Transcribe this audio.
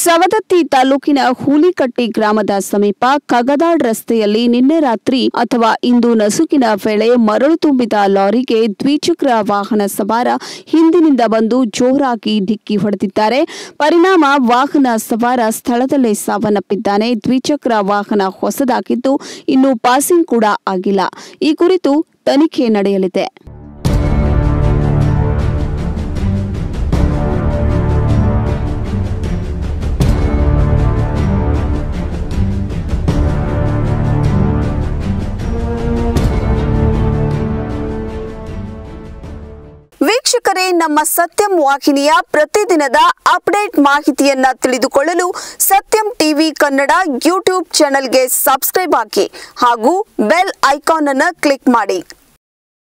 ಸವದತ್ತಿ ತಾಲೂಕಿನ ಹೂಲಿಕಟ್ಟಿ ಗ್ರಾಮದ ಸಮೀಪ ಕಗದಾಡ್ ರಸ್ತೆಯಲ್ಲಿ ನಿನ್ನೆ ರಾತ್ರಿ ಅಥವಾ ಇಂದು ನಸುಕಿನ ವೇಳೆ ಮರಳು ತುಂಬಿದ ಲಾರಿಗೆ ದ್ವಿಚಕ್ರ ವಾಹನ ಸವಾರ ಹಿಂದಿನಿಂದ ಬಂದು ಜೋರಾಗಿ ಡಿಕ್ಕಿ ಹೊಡೆದಿದ್ದಾರೆ ಪರಿಣಾಮ ವಾಹನ ಸವಾರ ಸ್ಥಳದಲ್ಲೇ ಸಾವನ್ನಪ್ಪಿದ್ದಾನೆ ದ್ವಿಚಕ್ರ ವಾಹನ ಹೊಸದಾಗಿದ್ದು ಇನ್ನು ಪಾಸಿಂಗ್ ಕೂಡ ಆಗಿಲ್ಲ ಈ ಕುರಿತು ತನಿಖೆ ನಡೆಯಲಿದೆ ವೀಕ್ಷಕರೇ ನಮ್ಮ ಸತ್ಯಂ ವಾಹಿನಿಯ ಪ್ರತಿದಿನದ ಅಪ್ಡೇಟ್ ಮಾಹಿತಿಯನ್ನ ತಿಳಿದುಕೊಳ್ಳಲು ಸತ್ಯಂ ಟಿವಿ ಕನ್ನಡ ಯೂಟ್ಯೂಬ್ ಚಾನೆಲ್ಗೆ ಸಬ್ಸ್ಕ್ರೈಬ್ ಹಾಕಿ ಹಾಗೂ ಬೆಲ್ ಐಕಾನ್ ಅನ್ನು ಕ್ಲಿಕ್ ಮಾಡಿ